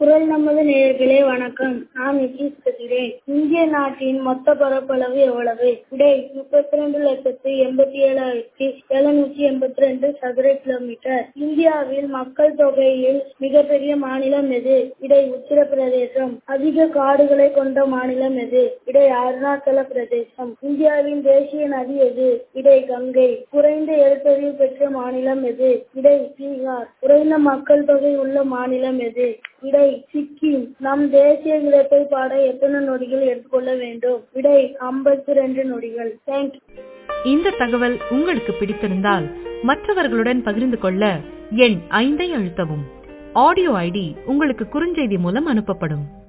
குரல் நமது நேயர்களே வணக்கம் நான் நிதிஷ் பேசுகிறேன் இந்திய நாட்டின் மொத்த பரப்பளவு எவ்வளவு விடை முப்பத்தி ரெண்டு லட்சத்து எண்பத்தி ஏழாயிரத்தி எழுநூற்றி எண்பத்தி ரெண்டு சதுர கிலோமீட்டர் இந்தியாவில் மக்கள் தொகையில் மிகப்பெரிய மாநிலம் எது விடை உத்தரப்பிரதேசம் அதிக காடுகளை கொண்ட மாநிலம் எது விடை அருணாச்சல பிரதேசம் இந்தியாவின் தேசிய நதி எது விடை கங்கை குறைந்த எழுத்தறிவு பெற்ற மாநிலம் எது விடை பீகார் குறைந்த மக்கள் தொகை உள்ள மாநிலம் எது விடை சிக்கிம் நம் தேசிய கீதத்தை பாட எத்தனை நொடிகள் எடுத்துக்கொள்ள வேண்டும் விடை ஐம்பத்தி ரெண்டு நொடிகள் தேங்க்யூ இந்த தகவல் உங்களுக்கு பிடித்திருந்தால் மற்றவர்களுடன் பகிர்ந்து கொள்ள எண் ஐந்தை அழுத்தவும் ஆடியோ ஐடி உங்களுக்கு குறுஞ்செய்தி மூலம் அனுப்பப்படும்